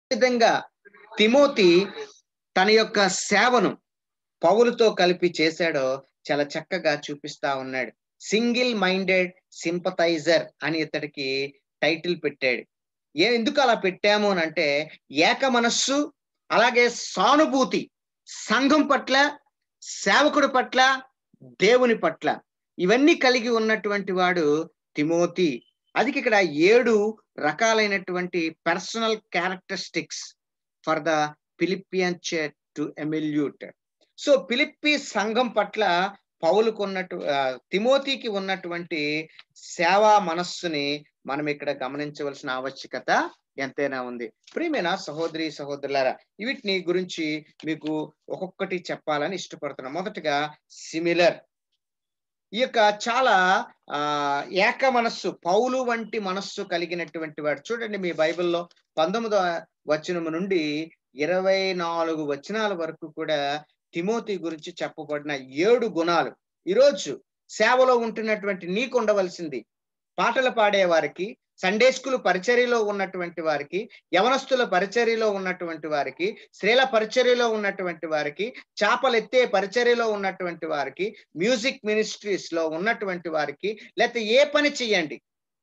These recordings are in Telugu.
విధంగా తిమోతి తన యొక్క సేవను పౌలుతో కలిపి చేశాడో చాలా చక్కగా చూపిస్తా ఉన్నాడు సింగిల్ మైండెడ్ సింపథైజర్ అని ఇతడికి టైటిల్ పెట్టాడు ఏ ఎందుకు అలా పెట్టాము అని అంటే ఏక మనస్సు అలాగే సానుభూతి సంఘం పట్ల సేవకుడి పట్ల దేవుని పట్ల ఇవన్నీ కలిగి ఉన్నటువంటి వాడు తిమోతి అది ఇక్కడ ఏడు రకాలైనటువంటి personal characteristics for the Philippian church to emulate so Philippi సంఘం పట్ల పౌలుకు ఉన్నట్టు ఆ, తిమోతికి ఉన్నటువంటి సేవా మనస్సుని మనం ఇక్కడ గమనించవలసిన ఆవశ్యకత ఎంతైనా ఉంది ప్రియమైన సహోదరి సహోదరులారా వీటిని గురించి మీకు ఒక్కొక్కటి చెప్పాలని ఇష్టపడుతున్నాను మొదటగా సిమిలర్ ఈ యొక్క చాలా ఆ ఏక మనస్సు పౌలు వంటి మనస్సు కలిగినటువంటి వాడు చూడండి మీ బైబిల్లో పంతొమ్మిదో వచనము నుండి ఇరవై నాలుగు వచనాల వరకు కూడా తిమోతి గురించి చెప్పబడిన ఏడు గుణాలు ఈరోజు సేవలో ఉంటున్నటువంటి నీకు ఉండవలసింది పాటలు పాడే వారికి సండే స్కూల్ పరిచర్యలో ఉన్నటువంటి వారికి యవనస్తుల పరిచర్యలో ఉన్నటువంటి వారికి స్త్రీల పరిచర్యలో ఉన్నటువంటి వారికి చేపలెత్తే పరిచర్యలో ఉన్నటువంటి వారికి మ్యూజిక్ మినిస్ట్రీస్ లో ఉన్నటువంటి వారికి లేకపోతే ఏ పని చేయండి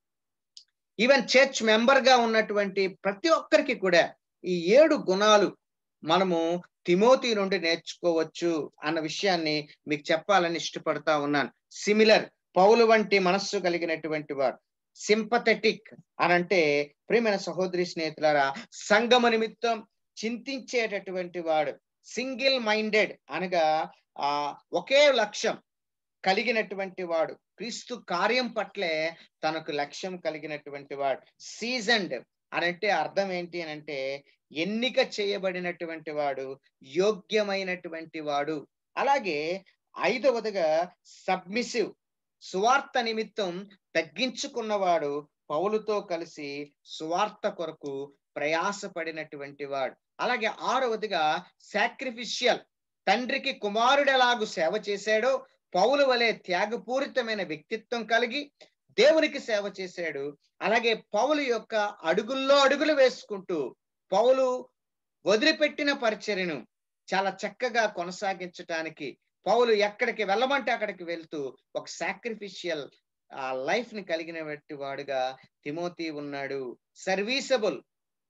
ఈవెన్ చర్చ్ మెంబర్ గా ఉన్నటువంటి ప్రతి ఒక్కరికి కూడా ఈ ఏడు గుణాలు మనము తిమోతి నుండి నేర్చుకోవచ్చు అన్న విషయాన్ని మీకు చెప్పాలని ఇష్టపడతా ఉన్నాను సిమిలర్ పౌలు వంటి మనస్సు కలిగినటువంటి వారు సింపథెటిక్ అని అంటే ప్రియమైన సహోదరి స్నేహితులారా సంగమ నిమిత్తం చింతించేటటువంటి వాడు సింగిల్ మైండెడ్ అనగా ఆ ఒకే లక్ష్యం కలిగినటువంటి వాడు క్రీస్తు కార్యం పట్లే తనకు లక్ష్యం కలిగినటువంటి వాడు సీజన్డ్ అని అంటే అర్థం ఏంటి అని అంటే ఎన్నిక చేయబడినటువంటి వాడు యోగ్యమైనటువంటి వాడు అలాగే ఐదవదిగా సబ్మిసివ్ సువార్త నిమిత్తం తగ్గించుకున్నవాడు పౌలుతో కలిసి సువార్త కొరకు ప్రయాసపడినటువంటి వాడు అలాగే ఆరవదిగా సాక్రిఫిషియల్ తండ్రికి కుమారుడు ఎలాగు సేవ చేశాడో పౌలు వలె త్యాగపూరితమైన వ్యక్తిత్వం కలిగి దేవునికి సేవ చేశాడు అలాగే పౌలు యొక్క అడుగుల్లో అడుగులు వేసుకుంటూ పౌలు వదిలిపెట్టిన పరిచర్యను చాలా చక్కగా కొనసాగించటానికి పౌలు ఎక్కడికి వెళ్ళమంటే అక్కడికి వెళ్తూ ఒక సాక్రిఫిషియల్ ఆ లైఫ్ ని కలిగినటువంటి వాడుగా తిమోతి ఉన్నాడు సర్వీసబుల్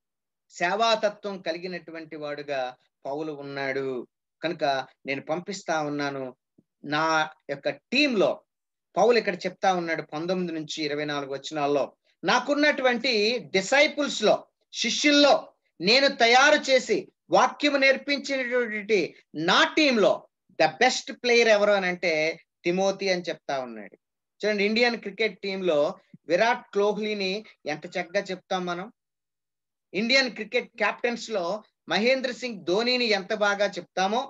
సేవాతత్వం కలిగినటువంటి వాడుగా పౌలు ఉన్నాడు కనుక నేను పంపిస్తా ఉన్నాను నా యొక్క టీంలో పౌలు ఇక్కడ చెప్తా ఉన్నాడు పంతొమ్మిది నుంచి ఇరవై నాలుగు వచనాల్లో నాకున్నటువంటి డిసైపుల్స్ లో శిష్యుల్లో నేను తయారు చేసి వాక్యము నేర్పించినటువంటి నా టీంలో ద బెస్ట్ ప్లేయర్ ఎవరు అని అంటే తిమోతి అని చెప్తా ఉన్నాడు చూడండి ఇండియన్ క్రికెట్ టీంలో విరాట్ కోహ్లీని ఎంత చక్కగా చెప్తాం మనం ఇండియన్ క్రికెట్ క్యాప్టెన్స్ లో మహేంద్ర సింగ్ ధోనిని ఎంత బాగా చెప్తామో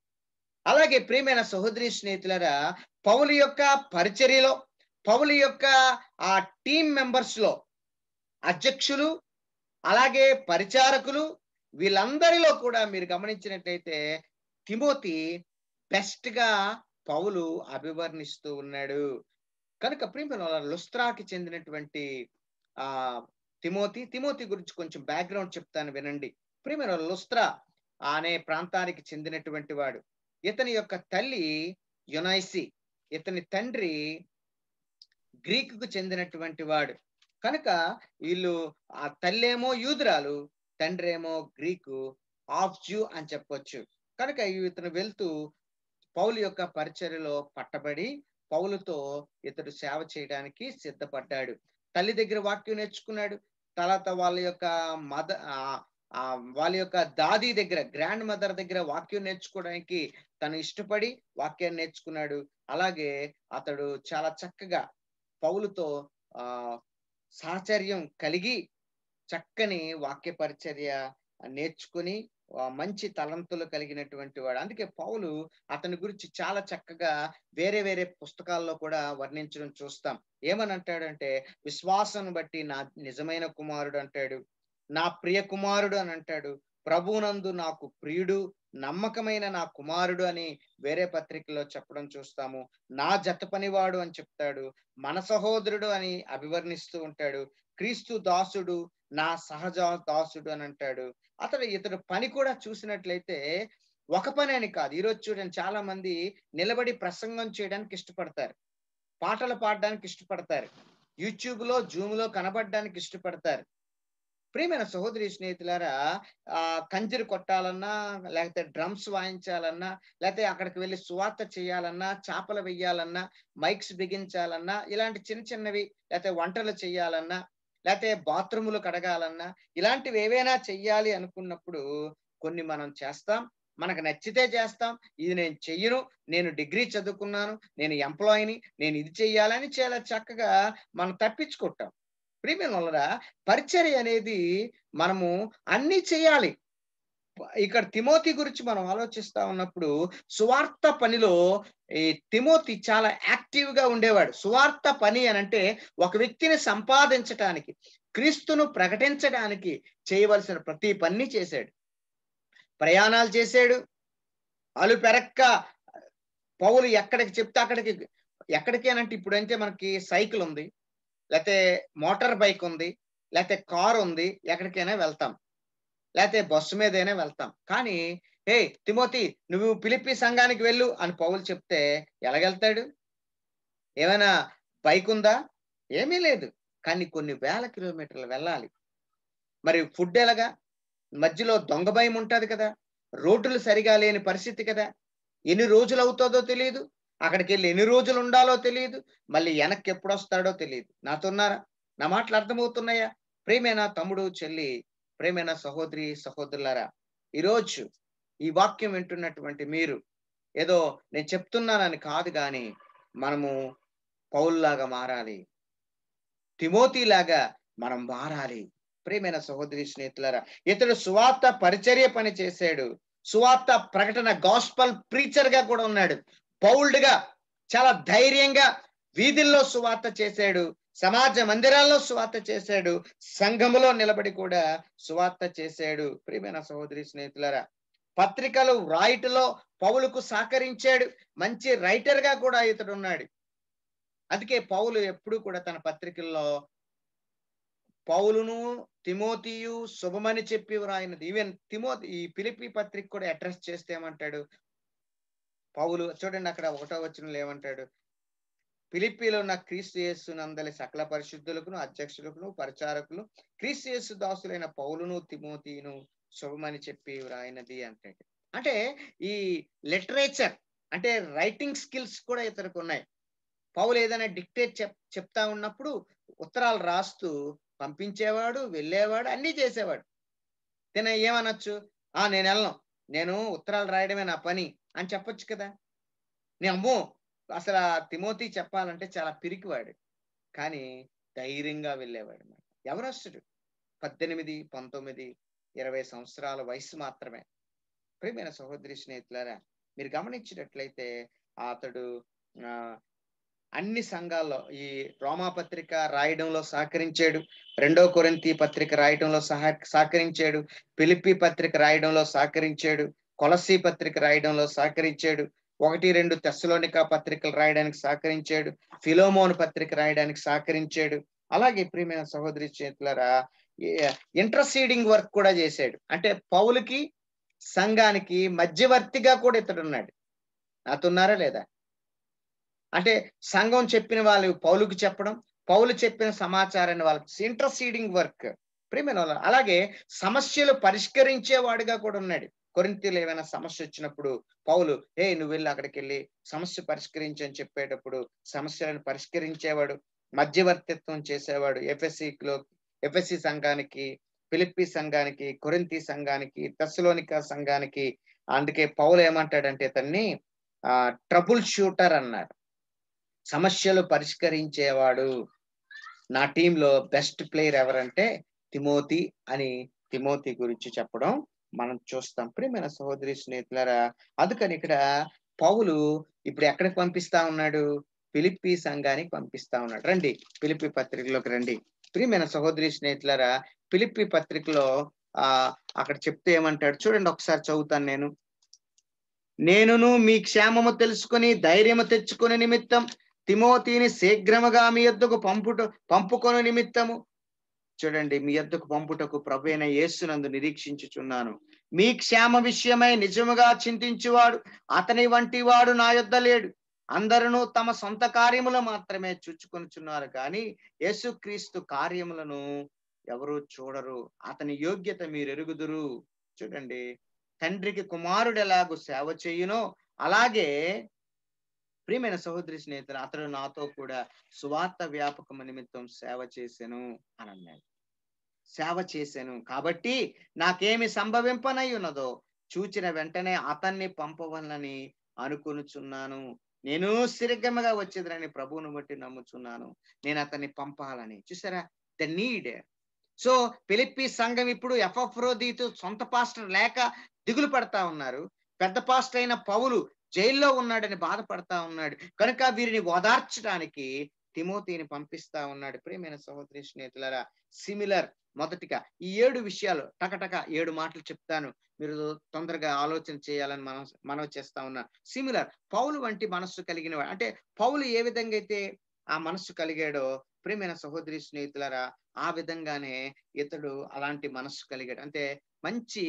అలాగే ప్రియమైన సహోదరి స్నేహితులరా పౌలు యొక్క పరిచర్యలో పౌలు యొక్క ఆ టీం మెంబర్స్ లో అధ్యక్షులు అలాగే పరిచారకులు వీళ్ళందరిలో కూడా మీరు గమనించినట్లయితే తిమోతి బెస్ట్ గా పౌలు అభివర్ణిస్తూ ఉన్నాడు కనుక ప్రియమైన లుస్త్రాకి చెందినటువంటి ఆ తిమోతి తిమోతి గురించి కొంచెం బ్యాక్గ్రౌండ్ చెప్తాను వినండి ప్రియమైన లుస్త్రా అనే ప్రాంతానికి చెందినటువంటి వాడు ఇతని యొక్క తల్లి యునైసి ఇతని తండ్రి గ్రీకుకు చెందినటువంటి వాడు కనుక వీళ్ళు ఆ తల్లేమో యూదురాలు తండ్రి ఏమో గ్రీకు ఆఫ్ జూ అని చెప్పొచ్చు కనుక ఇతను వెళ్తూ పౌలు యొక్క పరిచర్యలో పట్టబడి పౌలుతో ఇతడు సేవ చేయడానికి సిద్ధపడ్డాడు తల్లి దగ్గర వాక్యం నేర్చుకున్నాడు తర్వాత వాళ్ళ యొక్క మద ఆ వాళ్ళ యొక్క దాది దగ్గర గ్రాండ్ మదర్ దగ్గర వాక్యం నేర్చుకోవడానికి తను ఇష్టపడి వాక్యాన్ని నేర్చుకున్నాడు అలాగే అతడు చాలా చక్కగా పౌలుతో ఆ సాహచర్యం కలిగి చక్కని వాక్య పరిచర్య నేర్చుకుని మంచి తలంతులు కలిగినటువంటి వాడు అందుకే పౌలు అతని గురించి చాలా చక్కగా వేరే వేరే పుస్తకాల్లో కూడా వర్ణించడం చూస్తాం ఏమని అంటాడంటే విశ్వాసం బట్టి నా నిజమైన కుమారుడు అంటాడు నా ప్రియ కుమారుడు అని అంటాడు ప్రభునందు నాకు ప్రియుడు నమ్మకమైన నా కుమారుడు అని వేరే పత్రికలో చెప్పడం చూస్తాము నా జత పనివాడు అని చెప్తాడు మన సహోదరుడు అని అభివర్ణిస్తూ ఉంటాడు క్రీస్తు దాసుడు నా సహజ దాసుడు అని అంటాడు అతడు ఇతడు పని కూడా చూసినట్లయితే ఒక పని అని కాదు ఈరోజు చూడండి చాలా మంది నిలబడి ప్రసంగం చేయడానికి ఇష్టపడతారు పాటలు పాడడానికి ఇష్టపడతారు యూట్యూబ్ లో జూమ్ లో కనబడడానికి ఇష్టపడతారు ప్రియమైన సహోదరి స్నేహితులారా ఆ కంజరు కొట్టాలన్నా లేకపోతే డ్రమ్స్ వాయించాలన్నా లేకపోతే అక్కడికి వెళ్ళి సువార్త చేయాలన్నా చేపలు వెయ్యాలన్నా మైక్స్ బిగించాలన్నా ఇలాంటి చిన్న చిన్నవి లేకపోతే వంటలు చేయాలన్నా లేకపోతే బాత్రూములు కడగాలన్నా ఇలాంటివి ఏవైనా చెయ్యాలి అనుకున్నప్పుడు కొన్ని మనం చేస్తాం మనకు నచ్చితే చేస్తాం ఇది నేను చెయ్యను నేను డిగ్రీ చదువుకున్నాను నేను ఎంప్లాయీని నేను ఇది చెయ్యాలని చాలా చక్కగా మనం తప్పించుకుంటాం ప్రియమైన వల్ల పరిచర్య అనేది మనము అన్ని చేయాలి ఇక్కడ తిమోతి గురించి మనం ఆలోచిస్తా ఉన్నప్పుడు సువార్త పనిలో ఈ తిమోతి చాలా యాక్టివ్ గా ఉండేవాడు సువార్త పని అని అంటే ఒక వ్యక్తిని సంపాదించటానికి క్రీస్తును ప్రకటించడానికి చేయవలసిన ప్రతి పని చేశాడు ప్రయాణాలు చేశాడు అలు పెరక్క పౌలు ఎక్కడికి చెప్తే అక్కడికి ఎక్కడికి అని అంటే ఇప్పుడంటే మనకి సైకిల్ ఉంది లేకపోతే మోటార్ బైక్ ఉంది లేకపోతే కార్ ఉంది ఎక్కడికైనా వెళ్తాం లేకపోతే బస్సు మీదైనా వెళ్తాం కానీ హే తిమోతి నువ్వు పిలిపి సంఘానికి వెళ్ళు అని పౌలు చెప్తే ఎలాగెళ్తాడు ఏమైనా బైక్ ఉందా ఏమీ లేదు కానీ కొన్ని వేల కిలోమీటర్లు వెళ్ళాలి మరి ఫుడ్ ఎలాగా మధ్యలో దొంగ భయం ఉంటుంది కదా రోడ్లు సరిగా లేని పరిస్థితి కదా ఎన్ని రోజులు అవుతుందో తెలియదు అక్కడికి వెళ్ళి ఎన్ని రోజులు ఉండాలో తెలియదు మళ్ళీ వెనక్కి ఎప్పుడు వస్తాడో తెలియదు నాతోన్నారా నా మాటలు అర్థమవుతున్నాయా ప్రేమైన తమ్ముడు చెల్లి ప్రేమైన సహోదరి సహోదరులారా ఈరోజు ఈ వాక్యం వింటున్నటువంటి మీరు ఏదో నేను చెప్తున్నానని కాదు కానీ మనము పౌల్లాగా మారాలి తిమోతిలాగా మనం మారాలి ప్రేమైన సహోదరి స్నేహితులారా ఇతడు సువార్త పరిచర్య పని చేశాడు సువార్త ప్రకటన గాస్పల్ ప్రీచర్ గా కూడా ఉన్నాడు బౌల్డ్ గా చాలా ధైర్యంగా వీధుల్లో సువార్త చేశాడు సమాజ మందిరాల్లో సువార్త చేశాడు సంఘములో నిలబడి కూడా సువార్త చేశాడు ప్రియమైన సహోదరి స్నేహితులారా పత్రికలు రాయటలో పౌలుకు సహకరించాడు మంచి రైటర్ గా కూడా ఇతడు ఉన్నాడు అందుకే పౌలు ఎప్పుడు కూడా తన పత్రికల్లో పౌలును తిమోతియు శుభమని చెప్పి వ్రాయినది ఈవెన్ తిమోతి ఈ పిలిపి పత్రిక కూడా అడ్రస్ చేస్తే ఏమంటాడు పౌలు చూడండి అక్కడ ఒకటో వచ్చిన ఏమంటాడు పిలిపిలో ఉన్న క్రీస్తు యేసు నందలి సకల పరిశుద్ధులకును అధ్యక్షులకును పరిచారకులు క్రీస్తు యేసు దాసులైన పౌలును తిమోతిను శుభమని చెప్పి వ్రాయినది అంటాడు అంటే ఈ లిటరేచర్ అంటే రైటింగ్ స్కిల్స్ కూడా ఇతనికి ఉన్నాయి పౌలు ఏదైనా డిక్టేట్ చెప్ చెప్తా ఉన్నప్పుడు ఉత్తరాలు రాస్తూ పంపించేవాడు వెళ్ళేవాడు అన్నీ చేసేవాడు తిన ఏమనొచ్చు ఆ నేను వెళ్ళను నేను ఉత్తరాలు రాయడమే నా పని అని చెప్పొచ్చు కదా నేను అమ్మో అసలు ఆ తిమోతి చెప్పాలంటే చాలా పిరికివాడు కానీ ధైర్యంగా వెళ్ళేవాడు ఎవరొస్తుడు పద్దెనిమిది పంతొమ్మిది ఇరవై సంవత్సరాల వయసు మాత్రమే ప్రియమైన సహోదరి స్నేహితులారా మీరు గమనించినట్లయితే అతడు ఆ అన్ని సంఘాల్లో ఈ రోమా పత్రిక రాయడంలో సహకరించాడు రెండో కొరింతి పత్రిక రాయడంలో సహ సహకరించాడు పిలిపి పత్రిక రాయడంలో సహకరించాడు కొలసి పత్రిక రాయడంలో సహకరించాడు ఒకటి రెండు తెస్సలోనిక పత్రికలు రాయడానికి సహకరించాడు ఫిలోమోన్ పత్రిక రాయడానికి సహకరించాడు అలాగే ప్రియమైన సహోదరి చేతులరా ఇంటర్సీడింగ్ వర్క్ కూడా చేశాడు అంటే పౌలకి సంఘానికి మధ్యవర్తిగా కూడా ఇతడు ఉన్నాడు నాతున్నారా లేదా అంటే సంఘం చెప్పిన వాళ్ళు పౌలుకి చెప్పడం పౌలు చెప్పిన సమాచారాన్ని వాళ్ళకి ఇంటర్సీడింగ్ వర్క్ ప్రియమైన వాళ్ళు అలాగే సమస్యలు పరిష్కరించేవాడుగా కూడా ఉన్నాడు కొరింతలు ఏమైనా సమస్య వచ్చినప్పుడు పౌలు ఏ నువ్వు వెళ్ళి అక్కడికి వెళ్ళి సమస్య పరిష్కరించి అని చెప్పేటప్పుడు సమస్యలను పరిష్కరించేవాడు మధ్యవర్తిత్వం చేసేవాడు ఎఫ్ఎస్సిలో ఎఫ్ఎస్సి సంఘానికి ఫిలిప్పి సంఘానికి కొరింతి సంఘానికి తెస్సలోనిక సంఘానికి అందుకే పౌలు ఏమంటాడంటే తన్ని ఆ ట్రబుల్ షూటర్ అన్నాడు సమస్యలు పరిష్కరించేవాడు నా టీంలో బెస్ట్ ప్లేయర్ ఎవరంటే తిమోతి అని తిమోతి గురించి చెప్పడం మనం చూస్తాం ప్రియమైన సహోదరి స్నేహితులారా అందుకని ఇక్కడ పౌలు ఇప్పుడు ఎక్కడికి పంపిస్తా ఉన్నాడు పిలిపి సంఘానికి పంపిస్తా ఉన్నాడు రండి పిలిపి పత్రికలోకి రండి ప్రియమైన సహోదరి స్నేహితులారా పిలిపి పత్రికలో ఆ అక్కడ చెప్తే ఏమంటాడు చూడండి ఒకసారి చదువుతాను నేను నేనును మీ క్షేమము తెలుసుకుని ధైర్యము తెచ్చుకుని నిమిత్తం తిమోతిని శీఘ్రముగా మీ యొద్దకు పంపుట పంపుకొని నిమిత్తము చూడండి మీ యొద్దకు పంపుటకు ప్రభైన యేసునందు నిరీక్షించుచున్నాను మీ క్షేమ విషయమై నిజముగా చింతించువాడు అతని వంటి వాడు నా యొద్ద లేడు అందరూ తమ సొంత కార్యములు మాత్రమే చూచుకొనుచున్నారు కానీ యేసుక్రీస్తు కార్యములను ఎవరు చూడరు అతని యోగ్యత మీరు ఎరుగుదురు చూడండి తండ్రికి కుమారుడు ఎలాగూ సేవ చేయునో అలాగే ప్రియమైన సహోదరి స్నేహితులు అతడు నాతో కూడా సువార్త వ్యాపకము నిమిత్తం సేవ చేశాను అని అన్నాడు సేవ చేశాను కాబట్టి నాకేమి సంభవింపనై ఉన్నదో చూచిన వెంటనే అతన్ని పంపవలనని అనుకొనుచున్నాను నేను స్థిరగమగా వచ్చేదని ప్రభువును బట్టి నమ్ముచున్నాను నేను అతన్ని పంపాలని చూసారా ద నీడ్ సో పిలిప్పి సంఘం ఇప్పుడు ఎఫ్ఎఫ్రోదీతో సొంత పాస్టర్ లేక దిగులు పడతా ఉన్నారు పెద్ద పాస్టర్ అయిన పౌలు జైల్లో ఉన్నాడని బాధపడతా ఉన్నాడు కనుక వీరిని ఓదార్చడానికి తిమోతిని పంపిస్తా ఉన్నాడు ప్రియమైన సహోదరి స్నేహితులరా సిమిలర్ మొదటిగా ఈ ఏడు విషయాలు టకటక ఏడు మాటలు చెప్తాను మీరు తొందరగా ఆలోచన చేయాలని మనం మనం చేస్తా ఉన్నా సిమిలర్ పౌలు వంటి మనస్సు కలిగిన వాడు అంటే పౌలు ఏ విధంగా అయితే ఆ మనస్సు కలిగాడో ప్రియమైన సహోదరి స్నేహితులరా ఆ విధంగానే ఇతడు అలాంటి మనస్సు కలిగాడు అంటే మంచి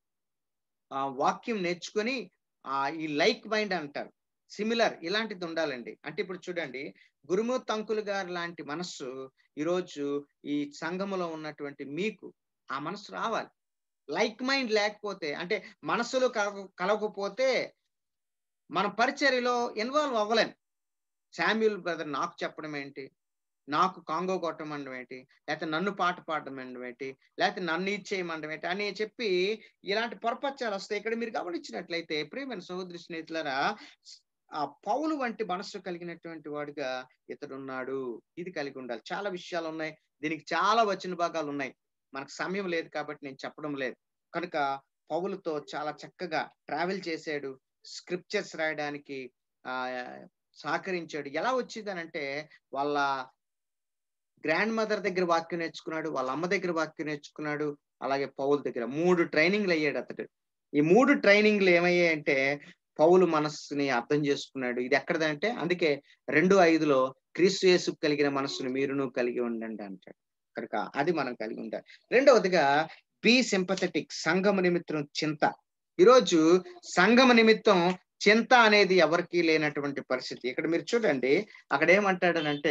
ఆ వాక్యం నేర్చుకొని ఆ ఈ లైక్ మైండ్ అంటారు సిమిలర్ ఇలాంటిది ఉండాలండి అంటే ఇప్పుడు చూడండి గురుమూర్తి అంకుల్ గారు లాంటి మనస్సు ఈరోజు ఈ సంఘములో ఉన్నటువంటి మీకు ఆ మనస్సు రావాలి లైక్ మైండ్ లేకపోతే అంటే మనస్సులు కలగ కలగకపోతే మన పరిచర్యలో ఇన్వాల్వ్ అవ్వలేం శామ్యుల్ బ్రదర్ నాకు చెప్పడం ఏంటి నాకు కాంగో కొట్టమండం ఏంటి లేకపోతే నన్ను పాట పాడడం ఏంటి లేకపోతే నన్ను ఇది చేయమండం ఏంటి అని చెప్పి ఇలాంటి పొరపచ్చాలు వస్తాయి ఇక్కడ మీరు గమనించినట్లయితే ప్రియమైన సహోదరి స్నేహితులరా ఆ పౌలు వంటి మనస్సు కలిగినటువంటి వాడుగా ఇతడున్నాడు ఇది కలిగి ఉండాలి చాలా విషయాలు ఉన్నాయి దీనికి చాలా వచ్చిన భాగాలు ఉన్నాయి మనకు సమయం లేదు కాబట్టి నేను చెప్పడం లేదు కనుక పౌలుతో చాలా చక్కగా ట్రావెల్ చేశాడు స్క్రిప్చర్స్ రాయడానికి ఆ సహకరించాడు ఎలా వచ్చిందనంటే వాళ్ళ గ్రాండ్ మదర్ దగ్గర వాక్యం నేర్చుకున్నాడు వాళ్ళ అమ్మ దగ్గర వాక్యం నేర్చుకున్నాడు అలాగే పౌల్ దగ్గర మూడు ట్రైనింగ్లు అయ్యాడు అతడు ఈ మూడు ట్రైనింగ్లు ఏమయ్యాయంటే పౌలు మనస్సుని అర్థం చేసుకున్నాడు ఇది ఎక్కడదంటే అందుకే రెండు ఐదులో క్రీస్తు యేసు కలిగిన మనస్సును మీరును కలిగి ఉండండి అంటాడు కనుక అది మనం కలిగి ఉండాలి రెండవదిగా బి సింపథెటిక్ సంఘము నిమిత్తం చింత ఈరోజు సంఘము నిమిత్తం చింత అనేది ఎవరికి లేనటువంటి పరిస్థితి ఇక్కడ మీరు చూడండి అక్కడ ఏమంటాడనంటే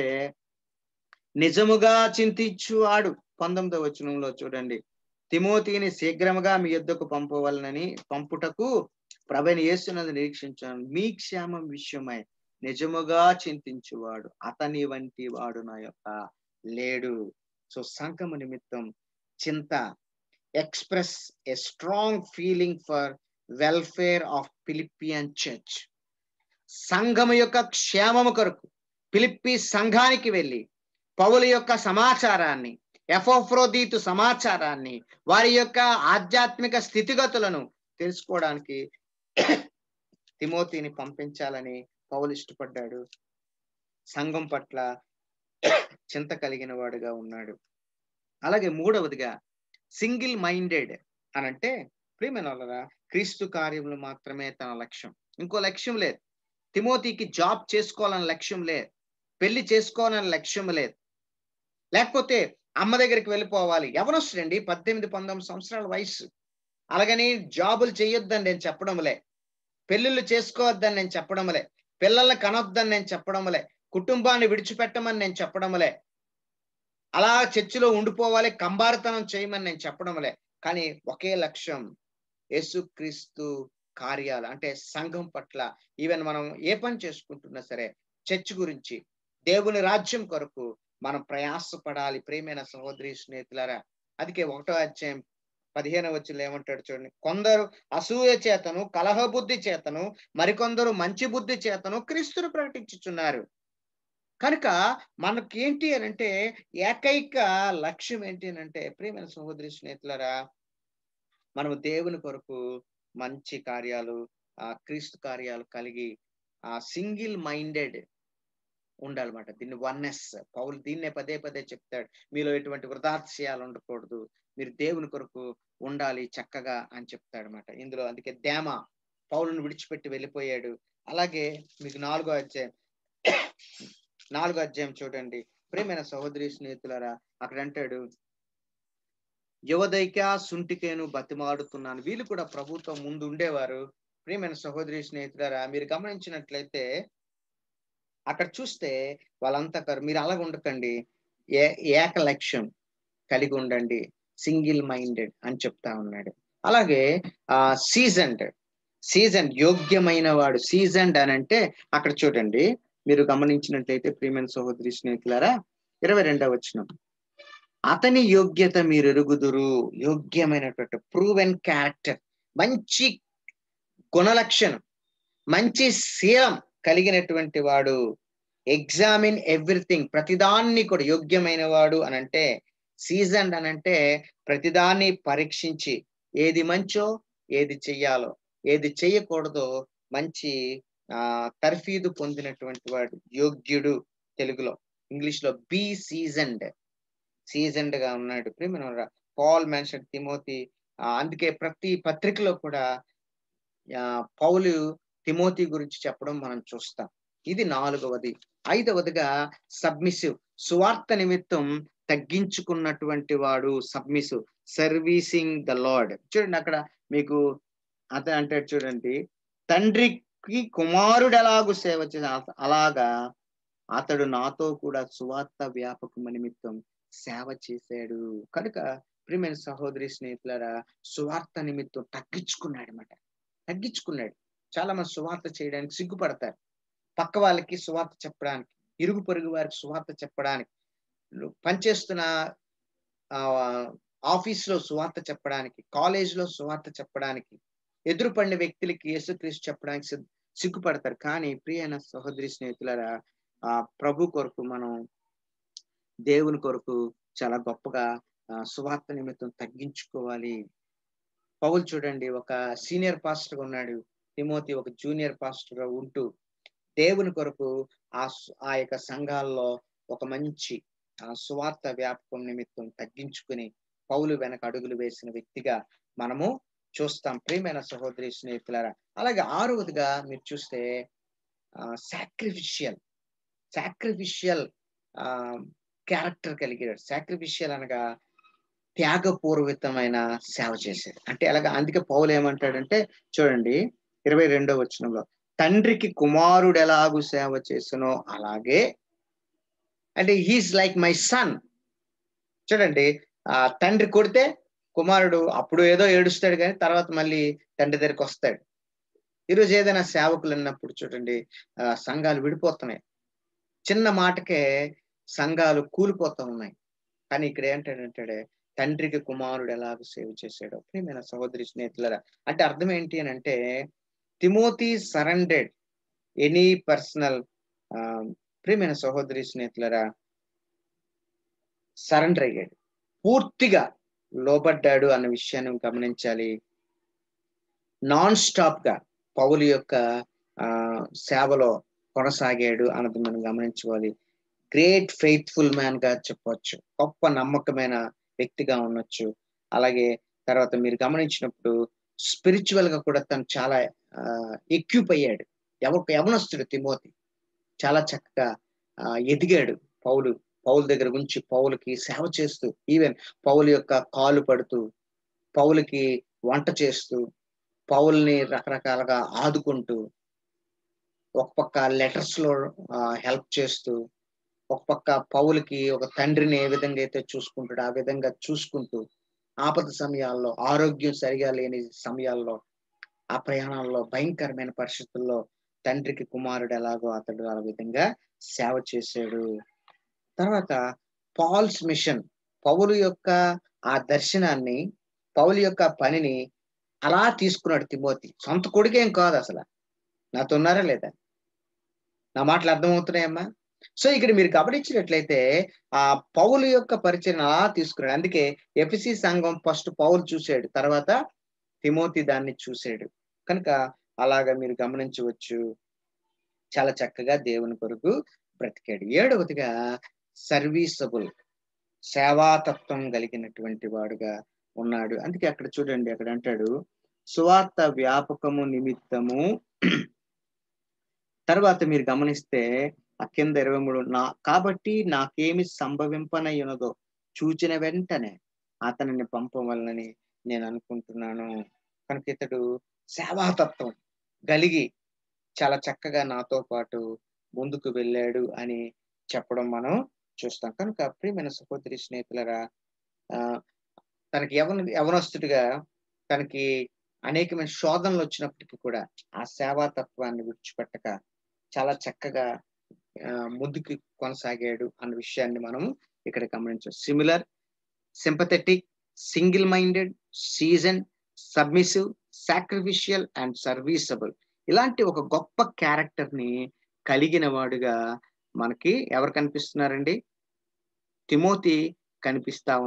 నిజముగా చింతించువాడు పంతొమ్మిదవ వచనంలో చూడండి తిమోతిని శీఘ్రముగా మీ యుద్ధకు పంపవలనని పంపుటకు ప్రభని యేసునందు నిరీక్షించాను మీ క్షేమం విషయమై నిజముగా చింతించువాడు అతని వంటి వాడు నా యొక్క లేడు సో సంఘము నిమిత్తం చింత express a strong feeling for welfare of Philippian church సంఘము యొక్క క్షేమము కొరకు ఫిలిప్పి సంఘానికి వెళ్ళి పౌల యొక్క సమాచారాన్ని ఎఫోఫ్రోదీతు సమాచారాన్ని వారి యొక్క ఆధ్యాత్మిక స్థితిగతులను తెలుసుకోవడానికి తిమోతిని పంపించాలని పౌలు ఇష్టపడ్డాడు సంఘం పట్ల చింత కలిగిన వాడుగా ఉన్నాడు అలాగే మూడవదిగా సింగిల్ మైండెడ్ అనంటే ప్రియమైన వాళ్ళరా క్రీస్తు కార్యములు మాత్రమే తన లక్ష్యం ఇంకో లక్ష్యం లేదు తిమోతికి జాబ్ చేసుకోవాలని లక్ష్యం లేదు పెళ్లి చేసుకోవాలని లక్ష్యం లేదు లేకపోతే అమ్మ దగ్గరికి వెళ్ళిపోవాలి ఎవరొస్తారండి పద్దెనిమిది పంతొమ్మిది సంవత్సరాల వయసు అలాగని జాబులు చేయొద్దని నేను చెప్పడంలే పెళ్ళిళ్ళు చేసుకోవద్దని నేను చెప్పడంలే పిల్లల్ని కనొద్దని నేను చెప్పడంలే కుటుంబాన్ని విడిచిపెట్టమని నేను చెప్పడంలే అలా చర్చిలో ఉండిపోవాలి కంబారితనం చేయమని నేను చెప్పడంలే కానీ ఒకే లక్ష్యం యేసుక్రీస్తు కార్యాలు అంటే సంఘం పట్ల ఈవెన్ మనం ఏ పని చేసుకుంటున్నా సరే చర్చ్ గురించి దేవుని రాజ్యం కొరకు మనం ప్రయాసపడాలి ప్రేమైన సహోదరి స్నేహితులారా అందుకే ఒకటో అధ్యాయం పదిహేను వచ్చిన ఏమంటాడు చూడండి కొందరు అసూయ చేతను కలహ బుద్ధి చేతను మరికొందరు మంచి బుద్ధి చేతను క్రీస్తును ప్రకటించుచున్నారు కనుక మనకి ఏంటి అని అంటే ఏకైక లక్ష్యం ఏంటి అని అంటే ప్రియమైన సహోదరి స్నేహితులరా మనము దేవుని కొరకు మంచి కార్యాలు ఆ క్రీస్తు కార్యాలు కలిగి ఆ సింగిల్ మైండెడ్ ఉండాలన్నమాట దీన్ని వన్నెస్ పౌలు దీన్నే పదే పదే చెప్తాడు మీలో ఎటువంటి వృధాత్స్యాలు ఉండకూడదు మీరు దేవుని కొరకు ఉండాలి చక్కగా అని చెప్తాడు అనమాట ఇందులో అందుకే దేమ పౌలను విడిచిపెట్టి వెళ్ళిపోయాడు అలాగే మీకు నాలుగో అధ్యాయం నాలుగో అధ్యాయం చూడండి ప్రేమైన సహోదరి స్నేహితులరా అక్కడ అంటాడు యువదైక సుంటికేను బతిమాడుతున్నాను వీళ్ళు కూడా ప్రభుత్వం ముందు ఉండేవారు ప్రియమైన సహోదరి స్నేహితులారా మీరు గమనించినట్లయితే అక్కడ చూస్తే వాళ్ళంతా కరు- మీరు అలాగ ఉండకండి ఏ ఏక లక్ష్యం కలిగి ఉండండి సింగిల్ మైండెడ్ అని చెప్తా ఉన్నాడు అలాగే ఆ సీజన్డ్ సీజన్ యోగ్యమైన వాడు సీజన్డ్ అని అంటే అక్కడ చూడండి మీరు గమనించినట్లయితే ప్రియమైన సహోదరి స్నేహితులారా ఇరవై రెండవ వచ్చిన అతని యోగ్యత మీరు ఎరుగుదురు యోగ్యమైనటువంటి ప్రూవెన్ క్యారెక్టర్ మంచి గుణలక్షణం మంచి శీలం కలిగినటువంటి వాడు ఎగ్జామిన్ ఎవ్రీథింగ్ ప్రతిదాన్ని కూడా యోగ్యమైన వాడు అని అంటే సీజన్ అని అంటే ప్రతిదాన్ని పరీక్షించి ఏది మంచో ఏది చెయ్యాలో ఏది చెయ్యకూడదో మంచి ఆ తర్ఫీదు పొందినటువంటి వాడు యోగ్యుడు తెలుగులో ఇంగ్లీష్ లో బి సీజన్డ్ సీజన్డ్ గా ఉన్నాడు ప్రియమైన పాల్ మెన్షన్ తిమోతి ఆ, అందుకే ప్రతి పత్రికలో కూడా ఆ, పౌలు తిమోతి గురించి చెప్పడం మనం చూస్తాం ఇది నాలుగవది ఐదవదిగా సబ్మిసివ్ సువార్త నిమిత్తం తగ్గించుకున్నటువంటి వాడు సబ్మిసివ్ సర్వీసింగ్ ద లార్డ్ చూడండి అక్కడ మీకు అత అంటే చూడండి తండ్రికి కుమారుడు ఎలాగూ సేవ చేసే అలాగా అతడు నాతో కూడా సువార్త వ్యాపకము నిమిత్తం సేవ చేశాడు కనుక ప్రియమైన సహోదరి స్నేహితులారా సువార్త నిమిత్తం తగ్గించుకున్నాడు అనమాట తగ్గించుకున్నాడు చాలా మంది సువార్త చేయడానికి సిగ్గుపడతారు పక్క వాళ్ళకి సువార్త చెప్పడానికి ఇరుగు పొరుగు వారికి సువార్త చెప్పడానికి పనిచేస్తున్న ఆ ఆఫీస్ లో సువార్త చెప్పడానికి కాలేజ్ లో సువార్త చెప్పడానికి ఎదురుపడిన వ్యక్తులకి యేసుక్రీస్తు చెప్పడానికి సిగ్- సిగ్గుపడతారు కానీ ప్రియమైన సహోదరి స్నేహితులారా ఆ ప్రభు కొరకు మనం దేవుని కొరకు చాలా గొప్పగా ఆ, సువార్త నిమిత్తం తగ్గించుకోవాలి పౌలు చూడండి ఒక సీనియర్ పాస్టర్ ఉన్నాడు తిమోతి ఒక జూనియర్ పాస్టర్ గా ఉంటూ దేవుని కొరకు ఆ సు- ఆ యొక్క సంఘాల్లో ఒక మంచి ఆ సువార్త వ్యాపకం నిమిత్తం తగ్గించుకుని పౌలు వెనక అడుగులు వేసిన వ్యక్తిగా మనము చూస్తాం ప్రియమైన సహోదరి స్నేహితులారా అలాగే ఆరవదిగా మీరు చూస్తే సాక్రిఫిషియల్ సాక్రిఫిషియల్ క్యారెక్టర్ కలిగాడు సాక్రిఫిషియల్ అనగా త్యాగపూర్వితమైన సేవ చేసేది అంటే అలాగా అందుకే పౌలు ఏమంటాడంటే చూడండి ఇరవై రెండో వచనంలో తండ్రికి కుమారుడు ఎలాగూ సేవ చేసినో అలాగే అంటే హీస్ లైక్ మై సన్ చూడండి ఆ తండ్రి కొడితే కుమారుడు అప్పుడు ఏదో ఏడుస్తాడు కానీ తర్వాత మళ్ళీ తండ్రి దగ్గరికి వస్తాడు ఈరోజు ఏదైనా సేవకులు ఉన్నప్పుడు చూడండి ఆ సంఘాలు విడిపోతున్నాయి చిన్న మాటకే సంఘాలు కూలిపోతా ఉన్నాయి కానీ ఇక్కడ ఏంటంటే తండ్రికి కుమారుడు ఎలాగ సేవ చేశాడో ప్రియమైన సహోదరి స్నేహితులరా అంటే అర్థం ఏంటి అని అంటే తిమోతి సరెండెడ్ ఎనీ పర్సనల్ ప్రియమైన సహోదరి స్నేహితులరా సరెండర్ అయ్యాడు పూర్తిగా లోబడ్డాడు అన్న విషయాన్ని గమనించాలి నాన్ స్టాప్ గా పౌలు యొక్క ఆ సేవలో కొనసాగాడు అన్నది మనం గమనించుకోవాలి గ్రేట్ ఫెయిత్ఫుల్ మ్యాన్ గా చెప్పవచ్చు గొప్ప నమ్మకమైన వ్యక్తిగా ఉండొచ్చు అలాగే తర్వాత మీరు గమనించినప్పుడు స్పిరిచువల్ గా కూడా తను చాలా ఎక్యూప్ అయ్యాడు ఎవ యవనస్తుడు తిమోతి చాలా చక్కగా ఆ, ఎదిగాడు పౌలు పౌలు దగ్గర గురించి పౌలకి సేవ చేస్తూ ఈవెన్ పౌలు యొక్క కాలు పడుతూ పౌలకి వంట చేస్తూ పౌల్ని రకరకాలుగా ఆదుకుంటూ ఒక పక్క లెటర్స్ లో హెల్ప్ చేస్తూ ఒక పక్క పౌలకి ఒక తండ్రిని ఏ విధంగా అయితే చూసుకుంటాడో ఆ విధంగా చూసుకుంటూ ఆపద సమయాల్లో ఆరోగ్యం సరిగా లేని సమయాల్లో ఆ ప్రయాణాల్లో భయంకరమైన పరిస్థితుల్లో తండ్రికి కుమారుడు ఎలాగో అతడు ఆ విధంగా సేవ చేశాడు తర్వాత పాల్స్ మిషన్ పౌలు యొక్క ఆ దర్శనాన్ని పౌలు యొక్క పనిని అలా తీసుకున్నాడు తిమోతి సొంత కొడుకేం కాదు అసలు నాతో ఉన్నారా లేదా నా మాటలు అర్థమవుతున్నాయమ్మా సో ఇక్కడ మీరు గమనించినట్లయితే ఆ పౌలు యొక్క పరిచయం అలా తీసుకున్నాడు అందుకే ఎఫ్సి సంఘం ఫస్ట్ పౌలు చూశాడు తర్వాత తిమోతి దాన్ని చూశాడు కనుక అలాగా మీరు గమనించవచ్చు చాలా చక్కగా దేవుని కొరకు బ్రతికాడు ఏడవదిగా సర్వీసబుల్ సేవాతత్వం కలిగినటువంటి వాడుగా ఉన్నాడు అందుకే అక్కడ చూడండి అక్కడ అంటాడు సువార్త వ్యాపకము నిమిత్తము తర్వాత మీరు గమనిస్తే ఆ కింద ఇరవై మూడు నా కాబట్టి నాకేమి సంభవింపనయ్యున్నదో చూచిన వెంటనే అతనిని పంపవలనని నేను అనుకుంటున్నాను కనుక ఇతడు సేవాతత్వం కలిగి చాలా చక్కగా నాతో పాటు ముందుకు వెళ్ళాడు అని చెప్పడం మనం చూస్తాం కనుక ప్రియమైన సహోదరి స్నేహితులరా ఆ తనకి యవన యవనస్తుడిగా తనకి అనేకమైన శోధనలు వచ్చినప్పటికీ కూడా ఆ సేవాతత్వాన్ని విడిచిపెట్టక చాలా చక్కగా ఆ, ముందుకు కొనసాగాడు అన్న విషయాన్ని మనం ఇక్కడ గమనించవచ్చు similar sympathetic single minded season submissive sacrificial and serviceable ఇలాంటి ఒక గొప్ప క్యారెక్టర్ ని కలిగిన వాడుగా మనకి ఎవరు కనిపిస్తున్నారండి తిమోతి కనిపిస్తా